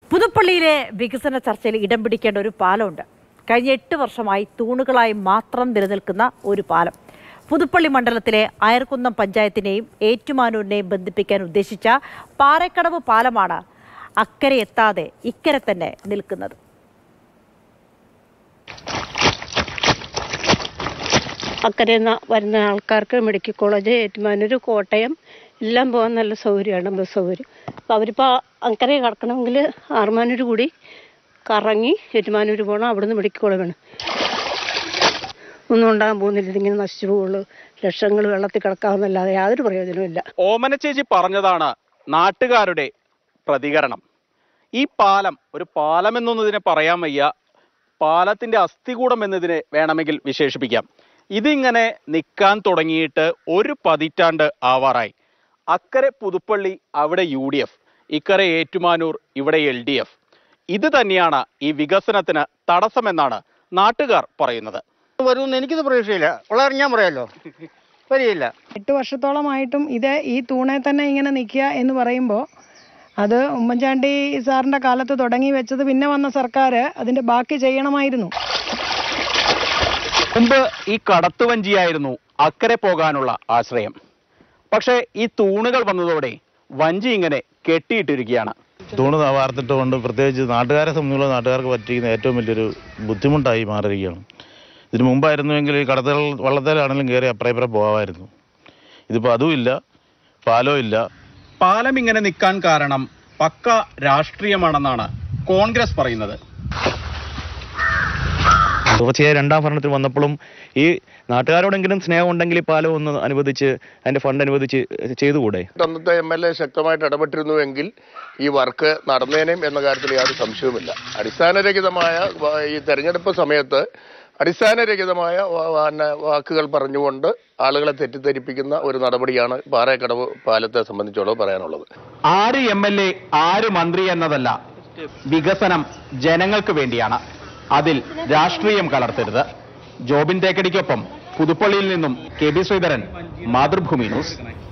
പുതുപ്പള്ളിയിലെ വികസന ചർച്ചയിൽ ഇടം പിടിക്കേണ്ട ഒരു പാലമുണ്ട് കഴിഞ്ഞ എട്ട് വർഷമായി തൂണുകളായി മാത്രം നിലനിൽക്കുന്ന ഒരു പാലം പുതുപ്പള്ളി മണ്ഡലത്തിലെ അയർക്കുന്നം പഞ്ചായത്തിനെയും ഏറ്റുമാനൂരിനെയും ബന്ധിപ്പിക്കാൻ ഉദ്ദേശിച്ച പാറക്കടവ് പാലമാണ് അക്കരെ എത്താതെ ഇക്കരെ തന്നെ നിൽക്കുന്നത് അക്കരെ നിന്ന് വരുന്ന ആൾക്കാർക്ക് മെഡിക്കൽ കോളേജ് ഏറ്റുമാനൂർ കോട്ടയം എല്ലാം പോകാൻ നല്ല സൗകര്യമാണ് ബസ് സൗകര്യം അപ്പോൾ അവരിപ്പോൾ അക്കരെ കിടക്കണമെങ്കിൽ ആറുമാനൂർ കൂടി കറങ്ങി ഏറ്റുമാനൂർ പോകണം അവിടുന്ന് മെഡിക്കൽ കോളേജ് വേണം ഒന്നും ഉണ്ടാകാൻ പോകുന്നില്ല ഇതിങ്ങനെ നശിച്ചു പോകുള്ളൂ ലക്ഷങ്ങൾ വെള്ളത്തിൽ കിടക്കാമെന്നല്ലാതെ യാതൊരു പ്രയോജനവുമില്ല ഓമന ചേച്ചി പറഞ്ഞതാണ് നാട്ടുകാരുടെ പ്രതികരണം ഈ പാലം ഒരു പാലം എന്നൊന്നും ഇതിനെ പറയാൻ വയ്യ പാലത്തിന്റെ അസ്ഥികൂടം എന്നതിനെ വേണമെങ്കിൽ വിശേഷിപ്പിക്കാം ഇതിങ്ങനെ നിൽക്കാൻ തുടങ്ങിയിട്ട് ഒരു പതിറ്റാണ്ട് ആവാറായി അക്കരെ പുതുപ്പള്ളി അവിടെ യു ഡി എഫ് ഇക്കരെ ഏറ്റുമാനൂർ ഇവിടെ എൽ ഡി എഫ് ഇത് തന്നെയാണ് ഈ വികസനത്തിന് തടസ്സമെന്നാണ് നാട്ടുകാർ പറയുന്നത് വരുമെന്ന് എനിക്കിത് പ്രതീക്ഷയില്ല ഉള്ളത് ഞാൻ പറയാമല്ലോ വരികയില്ല എട്ട് വർഷത്തോളമായിട്ടും ഇത് ഈ തൂണെ തന്നെ ഇങ്ങനെ നിൽക്കുക എന്ന് പറയുമ്പോൾ അത് ഉമ്മൻചാണ്ടി സാറിന്റെ കാലത്ത് തുടങ്ങി വെച്ചത് പിന്നെ വന്ന സർക്കാർ അതിന്റെ ബാക്കി ചെയ്യണമായിരുന്നു മുമ്പ് ഈ കടത്തുവഞ്ചിയായിരുന്നു അക്കരെ പോകാനുള്ള ആശ്രയം പക്ഷേ ഈ തൂണുകൾ വന്നതോടെ വഞ്ചി ഇങ്ങനെ കെട്ടിയിട്ടിരിക്കുകയാണ് തൂണ് വാർത്തിട്ട് കൊണ്ട് പ്രത്യേകിച്ച് നാട്ടുകാരെ സംബന്ധിച്ചുള്ള നാട്ടുകാർക്ക് പറ്റിയിരിക്കുന്ന ഏറ്റവും വലിയൊരു ബുദ്ധിമുട്ടായി മാറിയിരിക്കുകയാണ് ഇതിന് മുമ്പായിരുന്നുവെങ്കിൽ ഈ കടത്തൽ വള്ളത്തേലാണെങ്കിലും കയറി അപ്പുറം ഇപ്പുറം പോകാമായിരുന്നു ഇതിപ്പോൾ അതുമില്ല പാലോ ഇല്ല പാലം ഇങ്ങനെ നിൽക്കാൻ കാരണം പക്ക രാഷ്ട്രീയമാണെന്നാണ് കോൺഗ്രസ് പറയുന്നത് തുടർച്ചയായ രണ്ടാം ഭരണത്തിൽ വന്നപ്പോഴും ഈ നാട്ടുകാരോടെങ്കിലും സ്നേഹം ഉണ്ടെങ്കിൽ ഈ പാലം ഒന്ന് അനുവദിച്ച് അതിന്റെ ഫണ്ട് അനുവദിച്ച് ചെയ്തുകൂടെ അന്നത്തെ എം എൽ എ ശക്തമായിട്ട് ഇടപെട്ടിരുന്നുവെങ്കിൽ ഈ വർക്ക് നടന്നേനേം എന്ന കാര്യത്തിൽ യാതൊരു സംശയവുമില്ല അടിസ്ഥാനരഹിതമായ വ- ഈ തെരഞ്ഞെടുപ്പ് സമയത്ത് അടിസ്ഥാനരഹിതമായ വ- വ- വാക്കുകൾ പറഞ്ഞുകൊണ്ട് ആളുകളെ തെറ്റിദ്ധരിപ്പിക്കുന്ന ഒരു നടപടിയാണ് പാറേക്കടവ് പാലത്തെ സംബന്ധിച്ചോളം പറയാനുള്ളത് ആര് എം എൽ എ ആര് മന്ത്രി എന്നതല്ല വികസനം ജനങ്ങൾക്ക് വേണ്ടിയാണ് അതിൽ രാഷ്ട്രീയം കലർത്തരുത് ജോബിൻ തേക്കടിക്കൊപ്പം പുതുപ്പള്ളിയിൽ നിന്നും K B Sreedharan Mathrubhumi news